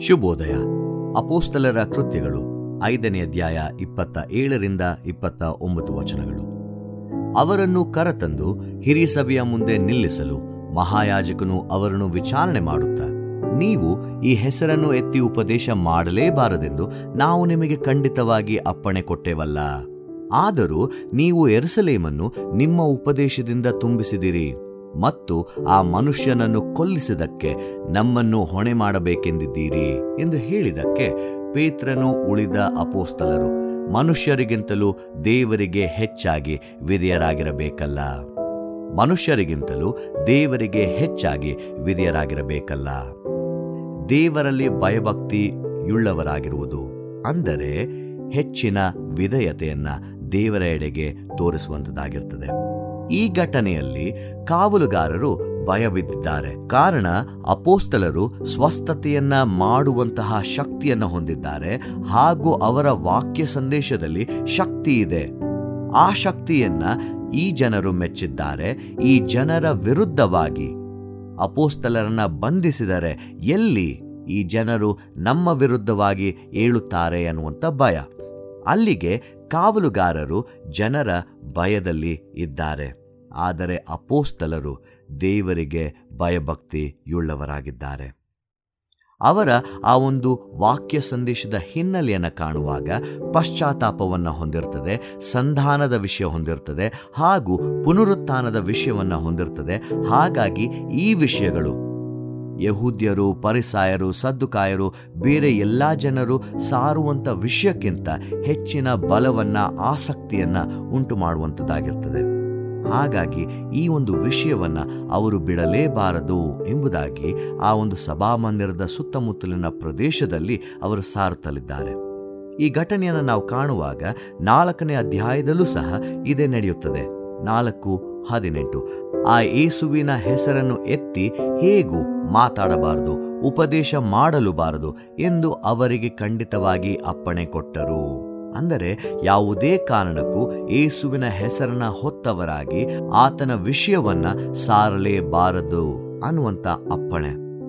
ಶುಭೋದಯ ಅಪೋಸ್ತಲರ ಕೃತ್ಯಗಳು ಐದನೇ ಅಧ್ಯಾಯ ಇಪ್ಪತ್ತ ಏಳರಿಂದ ಇಪ್ಪತ್ತ ಒಂಬತ್ತು ವಚನಗಳು ಅವರನ್ನು ಕರತಂದು ಹಿರಿಯ ಸಭೆಯ ಮುಂದೆ ನಿಲ್ಲಿಸಲು ಮಹಾಯಾಜಕನು ಅವರನ್ನು ವಿಚಾರಣೆ ಮಾಡುತ್ತಾ ನೀವು ಈ ಹೆಸರನ್ನು ಎತ್ತಿ ಉಪದೇಶ ಮಾಡಲೇಬಾರದೆಂದು ನಾವು ನಿಮಗೆ ಖಂಡಿತವಾಗಿ ಅಪ್ಪಣೆ ಕೊಟ್ಟೆವಲ್ಲ ಆದರೂ ನೀವು ಎರುಸಲೇಮನ್ನು ನಿಮ್ಮ ಉಪದೇಶದಿಂದ ತುಂಬಿಸಿದಿರಿ ಮತ್ತು ಆ ಮನುಷ್ಯನನ್ನು ಕೊಲ್ಲಿಸಿದಕ್ಕೆ ನಮ್ಮನ್ನು ಹೊಣೆ ಮಾಡಬೇಕೆಂದಿದ್ದೀರಿ ಎಂದು ಹೇಳಿದಕ್ಕೆ ಪೇತ್ರನು ಉಳಿದ ಅಪೋಸ್ತಲರು ಮನುಷ್ಯರಿಗಿಂತಲೂ ದೇವರಿಗೆ ಹೆಚ್ಚಾಗಿ ವಿಧೇಯರಾಗಿರಬೇಕಲ್ಲ ಮನುಷ್ಯರಿಗಿಂತಲೂ ದೇವರಿಗೆ ಹೆಚ್ಚಾಗಿ ವಿಧೇಯರಾಗಿರಬೇಕಲ್ಲ ದೇವರಲ್ಲಿ ಭಯಭಕ್ತಿಯುಳ್ಳವರಾಗಿರುವುದು ಅಂದರೆ ಹೆಚ್ಚಿನ ವಿಧೇಯತೆಯನ್ನ ದೇವರ ಎಡೆಗೆ ತೋರಿಸುವಂತದ್ದಾಗಿರ್ತದೆ ಈ ಘಟನೆಯಲ್ಲಿ ಕಾವಲುಗಾರರು ಭಯಬಿದ್ದಿದ್ದಾರೆ ಕಾರಣ ಅಪೋಸ್ತಲರು ಸ್ವಸ್ಥತೆಯನ್ನ ಮಾಡುವಂತಹ ಶಕ್ತಿಯನ್ನ ಹೊಂದಿದ್ದಾರೆ ಹಾಗೂ ಅವರ ವಾಕ್ಯ ಸಂದೇಶದಲ್ಲಿ ಶಕ್ತಿ ಇದೆ ಆ ಶಕ್ತಿಯನ್ನ ಈ ಜನರು ಮೆಚ್ಚಿದ್ದಾರೆ ಈ ಜನರ ವಿರುದ್ಧವಾಗಿ ಅಪೋಸ್ತಲರನ್ನ ಬಂಧಿಸಿದರೆ ಎಲ್ಲಿ ಈ ಜನರು ನಮ್ಮ ವಿರುದ್ಧವಾಗಿ ಏಳುತ್ತಾರೆ ಅನ್ನುವಂಥ ಭಯ ಅಲ್ಲಿಗೆ ಕಾವಲುಗಾರರು ಜನರ ಭಯದಲ್ಲಿ ಇದ್ದಾರೆ ಆದರೆ ಅಪೋಸ್ತಲರು ದೇವರಿಗೆ ಭಯಭಕ್ತಿಯುಳ್ಳವರಾಗಿದ್ದಾರೆ ಅವರ ಆ ಒಂದು ವಾಕ್ಯ ಸಂದೇಶದ ಹಿನ್ನೆಲೆಯನ್ನು ಕಾಣುವಾಗ ಪಶ್ಚಾತ್ತಾಪವನ್ನು ಹೊಂದಿರ್ತದೆ ಸಂಧಾನದ ವಿಷಯ ಹೊಂದಿರ್ತದೆ ಹಾಗೂ ಪುನರುತ್ಥಾನದ ವಿಷಯವನ್ನು ಹೊಂದಿರ್ತದೆ ಹಾಗಾಗಿ ಈ ವಿಷಯಗಳು ಯಹೂದ್ಯರು ಪರಿಸಾಯರು ಸದ್ದುಕಾಯರು ಬೇರೆ ಎಲ್ಲ ಜನರು ಸಾರುವಂಥ ವಿಷಯಕ್ಕಿಂತ ಹೆಚ್ಚಿನ ಬಲವನ್ನ ಆಸಕ್ತಿಯನ್ನ ಉಂಟು ಮಾಡುವಂಥದ್ದಾಗಿರ್ತದೆ ಹಾಗಾಗಿ ಈ ಒಂದು ವಿಷಯವನ್ನ ಅವರು ಬಿಡಲೇಬಾರದು ಎಂಬುದಾಗಿ ಆ ಒಂದು ಸಭಾಮಂದಿರದ ಸುತ್ತಮುತ್ತಲಿನ ಪ್ರದೇಶದಲ್ಲಿ ಅವರು ಸಾರುತ್ತಲಿದ್ದಾರೆ ಈ ಘಟನೆಯನ್ನು ನಾವು ಕಾಣುವಾಗ ನಾಲ್ಕನೇ ಅಧ್ಯಾಯದಲ್ಲೂ ಸಹ ಇದೇ ನಡೆಯುತ್ತದೆ ನಾಲ್ಕು ಹದಿನೆಂಟು ಆ ಏಸುವಿನ ಹೆಸರನ್ನು ಎತ್ತಿ ಹೇಗೂ ಮಾತಾಡಬಾರದು ಉಪದೇಶ ಮಾಡಲು ಬಾರದು ಎಂದು ಅವರಿಗೆ ಖಂಡಿತವಾಗಿ ಅಪ್ಪಣೆ ಕೊಟ್ಟರು ಅಂದರೆ ಯಾವುದೇ ಕಾರಣಕ್ಕೂ ಏಸುವಿನ ಹೆಸರನ್ನ ಹೊತ್ತವರಾಗಿ ಆತನ ವಿಷಯವನ್ನ ಸಾರಲೇಬಾರದು ಅನ್ನುವಂಥ ಅಪ್ಪಣೆ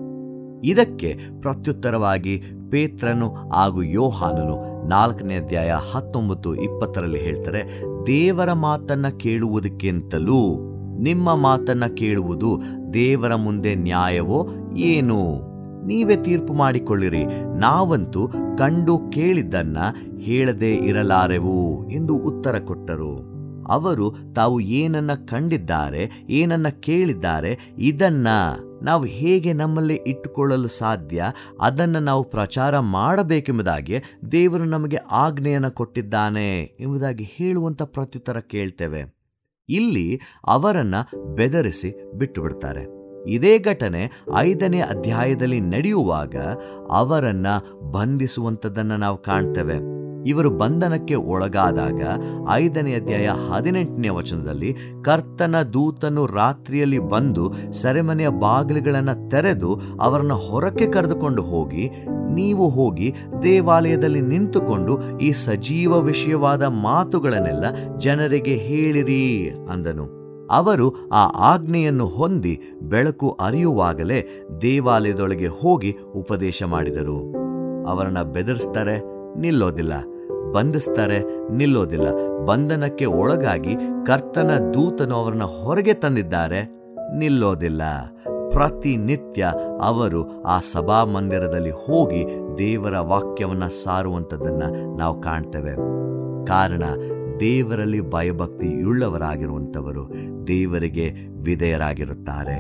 ಇದಕ್ಕೆ ಪ್ರತ್ಯುತ್ತರವಾಗಿ ಪೇತ್ರನು ಹಾಗೂ ಯೋಹಾನನು ನಾಲ್ಕನೇ ಅಧ್ಯಾಯ ಹತ್ತೊಂಬತ್ತು ಇಪ್ಪತ್ತರಲ್ಲಿ ಹೇಳ್ತಾರೆ ದೇವರ ಮಾತನ್ನ ಕೇಳುವುದಕ್ಕಿಂತಲೂ ನಿಮ್ಮ ಮಾತನ್ನ ಕೇಳುವುದು ದೇವರ ಮುಂದೆ ನ್ಯಾಯವೋ ಏನು ನೀವೇ ತೀರ್ಪು ಮಾಡಿಕೊಳ್ಳಿರಿ ನಾವಂತೂ ಕಂಡು ಕೇಳಿದ್ದನ್ನ ಹೇಳದೆ ಇರಲಾರೆವು ಎಂದು ಉತ್ತರ ಕೊಟ್ಟರು ಅವರು ತಾವು ಏನನ್ನ ಕಂಡಿದ್ದಾರೆ ಏನನ್ನ ಕೇಳಿದ್ದಾರೆ ಇದನ್ನ ನಾವು ಹೇಗೆ ನಮ್ಮಲ್ಲಿ ಇಟ್ಟುಕೊಳ್ಳಲು ಸಾಧ್ಯ ಅದನ್ನು ನಾವು ಪ್ರಚಾರ ಮಾಡಬೇಕೆಂಬುದಾಗಿ ದೇವರು ನಮಗೆ ಆಜ್ಞೆಯನ್ನು ಕೊಟ್ಟಿದ್ದಾನೆ ಎಂಬುದಾಗಿ ಹೇಳುವಂಥ ಪ್ರತ್ಯುತ್ತರ ಕೇಳ್ತೇವೆ ಇಲ್ಲಿ ಅವರನ್ನ ಬೆದರಿಸಿ ಬಿಟ್ಟು ಬಿಡ್ತಾರೆ ಇದೇ ಘಟನೆ ಐದನೇ ಅಧ್ಯಾಯದಲ್ಲಿ ನಡೆಯುವಾಗ ಅವರನ್ನ ಬಂಧಿಸುವಂಥದ್ದನ್ನು ನಾವು ಕಾಣ್ತೇವೆ ಇವರು ಬಂಧನಕ್ಕೆ ಒಳಗಾದಾಗ ಐದನೇ ಅಧ್ಯಾಯ ಹದಿನೆಂಟನೇ ವಚನದಲ್ಲಿ ಕರ್ತನ ದೂತನು ರಾತ್ರಿಯಲ್ಲಿ ಬಂದು ಸೆರೆಮನೆಯ ಬಾಗಿಲುಗಳನ್ನು ತೆರೆದು ಅವರನ್ನು ಹೊರಕ್ಕೆ ಕರೆದುಕೊಂಡು ಹೋಗಿ ನೀವು ಹೋಗಿ ದೇವಾಲಯದಲ್ಲಿ ನಿಂತುಕೊಂಡು ಈ ಸಜೀವ ವಿಷಯವಾದ ಮಾತುಗಳನ್ನೆಲ್ಲ ಜನರಿಗೆ ಹೇಳಿರಿ ಅಂದನು ಅವರು ಆ ಆಜ್ಞೆಯನ್ನು ಹೊಂದಿ ಬೆಳಕು ಅರಿಯುವಾಗಲೇ ದೇವಾಲಯದೊಳಗೆ ಹೋಗಿ ಉಪದೇಶ ಮಾಡಿದರು ಅವರನ್ನ ಬೆದರಿಸ್ತಾರೆ ನಿಲ್ಲೋದಿಲ್ಲ ಬಂಧಿಸ್ತಾರೆ ನಿಲ್ಲೋದಿಲ್ಲ ಬಂಧನಕ್ಕೆ ಒಳಗಾಗಿ ಕರ್ತನ ದೂತನು ಅವರನ್ನ ಹೊರಗೆ ತಂದಿದ್ದಾರೆ ನಿಲ್ಲೋದಿಲ್ಲ ಪ್ರತಿನಿತ್ಯ ಅವರು ಆ ಸಭಾ ಮಂದಿರದಲ್ಲಿ ಹೋಗಿ ದೇವರ ವಾಕ್ಯವನ್ನ ಸಾರುವಂಥದ್ದನ್ನ ನಾವು ಕಾಣ್ತೇವೆ ಕಾರಣ ದೇವರಲ್ಲಿ ಭಯಭಕ್ತಿಯುಳ್ಳವರಾಗಿರುವಂಥವರು ದೇವರಿಗೆ ವಿಧೇಯರಾಗಿರುತ್ತಾರೆ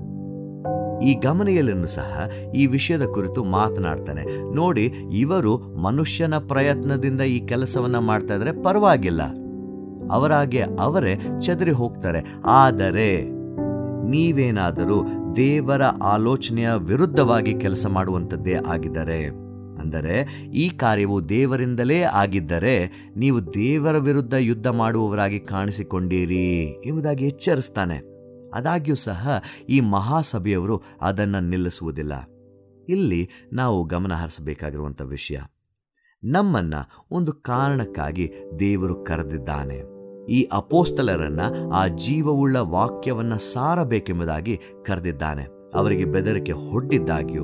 ಈ ಗಮನೆಯಲ್ಲೂ ಸಹ ಈ ವಿಷಯದ ಕುರಿತು ಮಾತನಾಡ್ತಾನೆ ನೋಡಿ ಇವರು ಮನುಷ್ಯನ ಪ್ರಯತ್ನದಿಂದ ಈ ಕೆಲಸವನ್ನ ಮಾಡ್ತಾ ಇದ್ರೆ ಪರವಾಗಿಲ್ಲ ಅವರಾಗೆ ಅವರೇ ಚದರಿ ಹೋಗ್ತಾರೆ ಆದರೆ ನೀವೇನಾದರೂ ದೇವರ ಆಲೋಚನೆಯ ವಿರುದ್ಧವಾಗಿ ಕೆಲಸ ಮಾಡುವಂಥದ್ದೇ ಆಗಿದ್ದಾರೆ ಅಂದರೆ ಈ ಕಾರ್ಯವು ದೇವರಿಂದಲೇ ಆಗಿದ್ದರೆ ನೀವು ದೇವರ ವಿರುದ್ಧ ಯುದ್ಧ ಮಾಡುವವರಾಗಿ ಕಾಣಿಸಿಕೊಂಡಿರಿ ಎಂಬುದಾಗಿ ಎಚ್ಚರಿಸ್ತಾನೆ ಆದಾಗ್ಯೂ ಸಹ ಈ ಮಹಾಸಭೆಯವರು ಅದನ್ನು ನಿಲ್ಲಿಸುವುದಿಲ್ಲ ಇಲ್ಲಿ ನಾವು ಗಮನ ಹರಿಸಬೇಕಾಗಿರುವಂಥ ವಿಷಯ ನಮ್ಮನ್ನ ಒಂದು ಕಾರಣಕ್ಕಾಗಿ ದೇವರು ಕರೆದಿದ್ದಾನೆ ಈ ಅಪೋಸ್ತಲರನ್ನ ಆ ಜೀವವುಳ್ಳ ವಾಕ್ಯವನ್ನ ಸಾರಬೇಕೆಂಬುದಾಗಿ ಕರೆದಿದ್ದಾನೆ ಅವರಿಗೆ ಬೆದರಿಕೆ ಹೊಡ್ಡಿದ್ದಾಗ್ಯೂ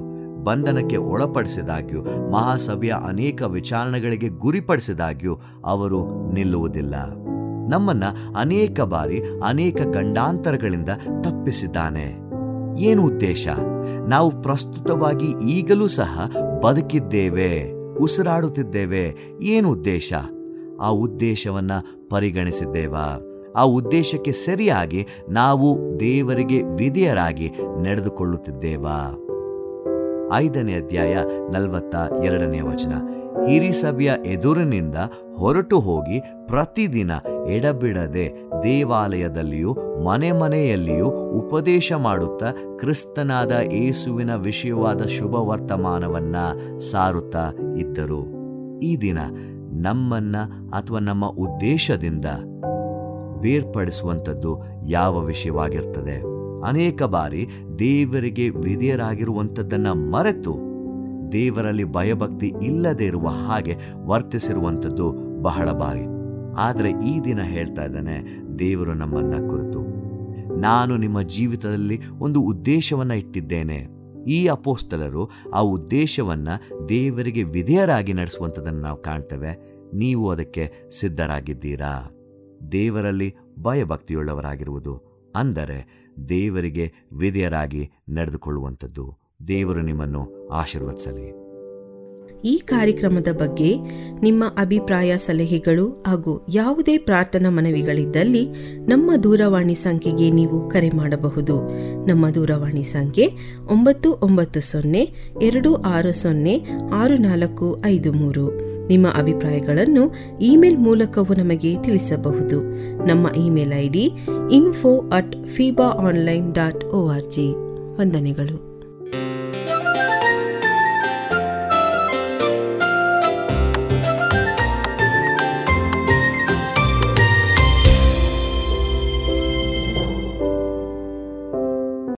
ಬಂಧನಕ್ಕೆ ಒಳಪಡಿಸಿದಾಗ್ಯೂ ಮಹಾಸಭೆಯ ಅನೇಕ ವಿಚಾರಣೆಗಳಿಗೆ ಗುರಿಪಡಿಸಿದಾಗ್ಯೂ ಅವರು ನಿಲ್ಲುವುದಿಲ್ಲ ನಮ್ಮನ್ನ ಅನೇಕ ಬಾರಿ ಅನೇಕ ಗಂಡಾಂತರಗಳಿಂದ ತಪ್ಪಿಸಿದ್ದಾನೆ ಏನು ಉದ್ದೇಶ ನಾವು ಪ್ರಸ್ತುತವಾಗಿ ಈಗಲೂ ಸಹ ಬದುಕಿದ್ದೇವೆ ಉಸಿರಾಡುತ್ತಿದ್ದೇವೆ ಏನು ಉದ್ದೇಶ ಆ ಉದ್ದೇಶವನ್ನ ಪರಿಗಣಿಸಿದ್ದೇವಾ ಆ ಉದ್ದೇಶಕ್ಕೆ ಸರಿಯಾಗಿ ನಾವು ದೇವರಿಗೆ ವಿಧೇಯರಾಗಿ ನಡೆದುಕೊಳ್ಳುತ್ತಿದ್ದೇವಾ ಐದನೇ ಅಧ್ಯಾಯ ನಲವತ್ತ ಎರಡನೇ ವಚನ ಹಿರಿಸಭೆಯ ಎದುರಿನಿಂದ ಹೊರಟು ಹೋಗಿ ಪ್ರತಿದಿನ ಎಡಬಿಡದೆ ದೇವಾಲಯದಲ್ಲಿಯೂ ಮನೆ ಮನೆಯಲ್ಲಿಯೂ ಉಪದೇಶ ಮಾಡುತ್ತಾ ಕ್ರಿಸ್ತನಾದ ಏಸುವಿನ ವಿಷಯವಾದ ಶುಭ ವರ್ತಮಾನವನ್ನ ಸಾರುತ್ತಾ ಇದ್ದರು ಈ ದಿನ ನಮ್ಮನ್ನ ಅಥವಾ ನಮ್ಮ ಉದ್ದೇಶದಿಂದ ಬೇರ್ಪಡಿಸುವಂಥದ್ದು ಯಾವ ವಿಷಯವಾಗಿರ್ತದೆ ಅನೇಕ ಬಾರಿ ದೇವರಿಗೆ ವಿಧೇಯರಾಗಿರುವಂಥದ್ದನ್ನ ಮರೆತು ದೇವರಲ್ಲಿ ಭಯಭಕ್ತಿ ಇಲ್ಲದೆ ಇರುವ ಹಾಗೆ ವರ್ತಿಸಿರುವಂಥದ್ದು ಬಹಳ ಬಾರಿ ಆದರೆ ಈ ದಿನ ಹೇಳ್ತಾ ಇದ್ದಾನೆ ದೇವರು ನಮ್ಮನ್ನ ಕುರಿತು ನಾನು ನಿಮ್ಮ ಜೀವಿತದಲ್ಲಿ ಒಂದು ಉದ್ದೇಶವನ್ನ ಇಟ್ಟಿದ್ದೇನೆ ಈ ಅಪೋಸ್ತಲರು ಆ ಉದ್ದೇಶವನ್ನ ದೇವರಿಗೆ ವಿಧೇಯರಾಗಿ ನಡೆಸುವಂಥದ್ದನ್ನು ನಾವು ಕಾಣ್ತೇವೆ ನೀವು ಅದಕ್ಕೆ ಸಿದ್ಧರಾಗಿದ್ದೀರಾ ದೇವರಲ್ಲಿ ಭಯಭಕ್ತಿಯುಳ್ಳವರಾಗಿರುವುದು ಅಂದರೆ ದೇವರಿಗೆ ವಿಧೇಯರಾಗಿ ನಡೆದುಕೊಳ್ಳುವಂಥದ್ದು ದೇವರು ನಿಮ್ಮನ್ನು ಆಶೀರ್ವದಿಸಲಿ ಈ ಕಾರ್ಯಕ್ರಮದ ಬಗ್ಗೆ ನಿಮ್ಮ ಅಭಿಪ್ರಾಯ ಸಲಹೆಗಳು ಹಾಗೂ ಯಾವುದೇ ಪ್ರಾರ್ಥನಾ ಮನವಿಗಳಿದ್ದಲ್ಲಿ ನಮ್ಮ ದೂರವಾಣಿ ಸಂಖ್ಯೆಗೆ ನೀವು ಕರೆ ಮಾಡಬಹುದು ನಮ್ಮ ದೂರವಾಣಿ ಸಂಖ್ಯೆ ಒಂಬತ್ತು ಒಂಬತ್ತು ಸೊನ್ನೆ ಎರಡು ಆರು ಸೊನ್ನೆ ಆರು ನಾಲ್ಕು ಐದು ಮೂರು ನಿಮ್ಮ ಅಭಿಪ್ರಾಯಗಳನ್ನು ಇಮೇಲ್ ಮೂಲಕವೂ ನಮಗೆ ತಿಳಿಸಬಹುದು ನಮ್ಮ email I D info at Feeba online dot O R G ವಂದನೆಗಳು